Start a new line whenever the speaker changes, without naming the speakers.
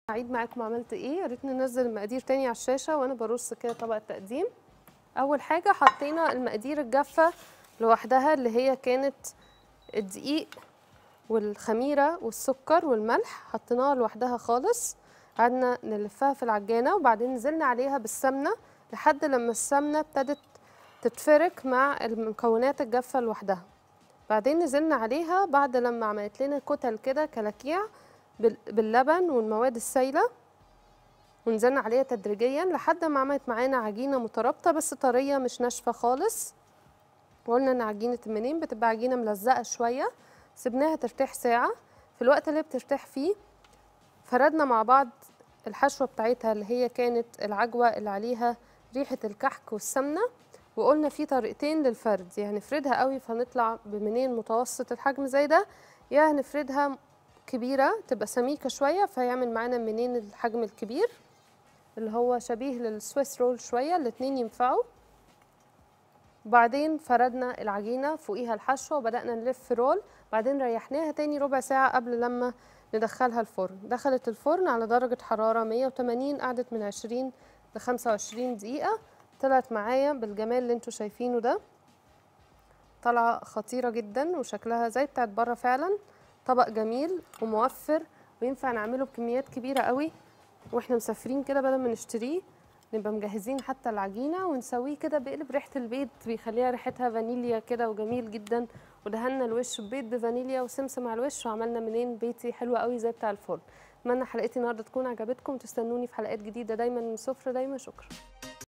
هعيد معاكم عملت ايه يا ريت ننزل المقادير تاني على الشاشه وانا برص كده طبق التقديم اول حاجه حطينا المقادير الجافه لوحدها اللي هي كانت الدقيق والخميره والسكر والملح حطيناها لوحدها خالص قعدنا نلفها في العجانه وبعدين نزلنا عليها بالسمنه لحد لما السمنه ابتدت تتفرك مع المكونات الجافه لوحدها بعدين نزلنا عليها بعد لما عملت لنا كتل كده كلاكيع بال- باللبن والمواد السائله ونزلنا عليها تدريجيا لحد ما عملت معانا عجينه مترابطه بس طريه مش ناشفه خالص وقلنا ان عجينه المنين بتبقى عجينه ملزقه شويه سيبناها ترتاح ساعه في الوقت اللي بترتاح فيه فردنا مع بعض الحشوه بتاعتها اللي هي كانت العجوه اللي عليها ريحه الكحك والسمنه وقلنا في طريقتين للفرد يعني نفردها قوي فنطلع بمنين متوسط الحجم زي ده يا هنفردها كبيره تبقى سميكه شويه فيعمل معانا منين الحجم الكبير اللي هو شبيه للسويس رول شويه الاتنين ينفعوا وبعدين فردنا العجينه فوقيها الحشوه وبدانا نلف رول بعدين ريحناها تاني ربع ساعه قبل لما ندخلها الفرن دخلت الفرن على درجه حراره 180 قعدت من 20 ل 25 دقيقه طلعت معايا بالجمال اللي انتوا شايفينه ده طالعه خطيره جدا وشكلها زي بتاعت بره فعلا طبق جميل وموفر وينفع نعمله بكميات كبيره قوي واحنا مسافرين كده بدل ما نشتريه نبقى مجهزين حتى العجينه ونسويه كده بيقلب ريحه البيت بيخليها ريحتها فانيليا كده وجميل جدا ودهنا الوش ببيض بفانيليا وسمسم على الوش وعملنا منين بيتي حلو قوي زي بتاع الفرن اتمنى حلقتي النهارده تكون عجبتكم تستنوني في حلقات جديده دايما من سفره دايما شكرا